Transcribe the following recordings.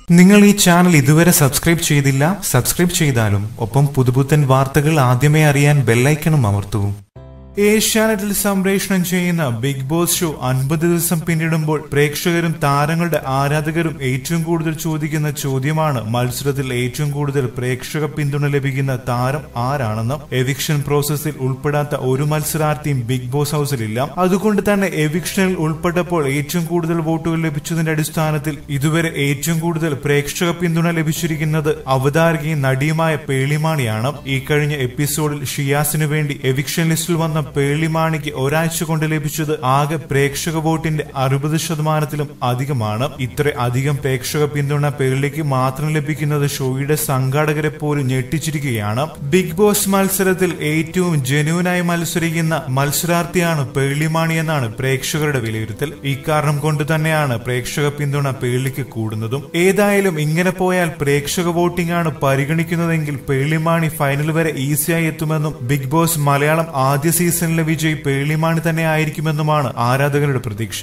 നിങ്ങൾ ഈ ചാനൽ ഇതുവരെ സബ്സ്ക്രൈബ് ചെയ്തില്ല സബ്സ്ക്രൈബ് ചെയ്താലും ഒപ്പം പുതുപുത്തൻ വാർത്തകൾ ആദ്യമേ അറിയാൻ ബെല്ലൈക്കണും അമർത്തൂ ഏഷ്യാനെറ്റിൽ സംപ്രേഷണം ചെയ്യുന്ന ബിഗ് ബോസ് ഷോ അൻപത് ദിവസം പിന്നിടുമ്പോൾ പ്രേക്ഷകരും താരങ്ങളുടെ ആരാധകരും ഏറ്റവും കൂടുതൽ ചോദിക്കുന്ന ചോദ്യമാണ് മത്സരത്തിൽ ഏറ്റവും കൂടുതൽ പ്രേക്ഷക പിന്തുണ ലഭിക്കുന്ന താരം ആരാണെന്ന് എവിക്ഷൻ പ്രോസസ്സിൽ ഉൾപ്പെടാത്ത ഒരു മത്സരാർത്ഥിയും ബിഗ് ബോസ് ഹൗസിലില്ല അതുകൊണ്ട് തന്നെ എവിക്ഷനിൽ ഉൾപ്പെട്ടപ്പോൾ ഏറ്റവും കൂടുതൽ വോട്ടുകൾ ലഭിച്ചതിന്റെ അടിസ്ഥാനത്തിൽ ഇതുവരെ ഏറ്റവും കൂടുതൽ പ്രേക്ഷക പിന്തുണ ലഭിച്ചിരിക്കുന്നത് അവതാരകയും നടിയുമായ പേളിമാണിയാണ് ഈ കഴിഞ്ഞ എപ്പിസോഡിൽ ഷിയാസിനു വേണ്ടി എവിക്ഷൻ ലിസ്റ്റിൽ വന്ന പേളിമാണിക്ക് ഒരാഴ്ച കൊണ്ട് ലഭിച്ചത് ആകെ പ്രേക്ഷക വോട്ടിന്റെ അറുപത് ശതമാനത്തിലും അധികമാണ് ഇത്ര അധികം പ്രേക്ഷക പിന്തുണ പേളിക്ക് മാത്രം ലഭിക്കുന്നത് ഷോയുടെ സംഘാടകരെ പോലും ഞെട്ടിച്ചിരിക്കുകയാണ് ബിഗ് ബോസ് മത്സരത്തിൽ ഏറ്റവും ജനുവനായി മത്സരിക്കുന്ന മത്സരാർത്ഥിയാണ് പേളിമാണി എന്നാണ് പ്രേക്ഷകരുടെ വിലയിരുത്തൽ ഇക്കാരണം കൊണ്ട് തന്നെയാണ് പ്രേക്ഷക പിന്തുണ പേളിക്ക് കൂടുന്നതും ഏതായാലും ഇങ്ങനെ പോയാൽ പ്രേക്ഷക വോട്ടിംഗ് ആണ് പരിഗണിക്കുന്നതെങ്കിൽ പേളിമാണി ഫൈനൽ വരെ ഈസിയായി എത്തുമെന്നും ബിഗ് ബോസ് മലയാളം ആദ്യ സീസണിലെ വിജയ് പേളിമാണി തന്നെ ആയിരിക്കുമെന്നുമാണ് ആരാധകരുടെ പ്രതീക്ഷ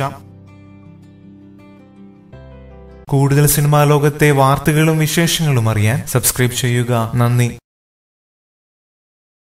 കൂടുതൽ സിനിമാ ലോകത്തെ വാർത്തകളും വിശേഷങ്ങളും അറിയാൻ സബ്സ്ക്രൈബ് ചെയ്യുക നന്ദി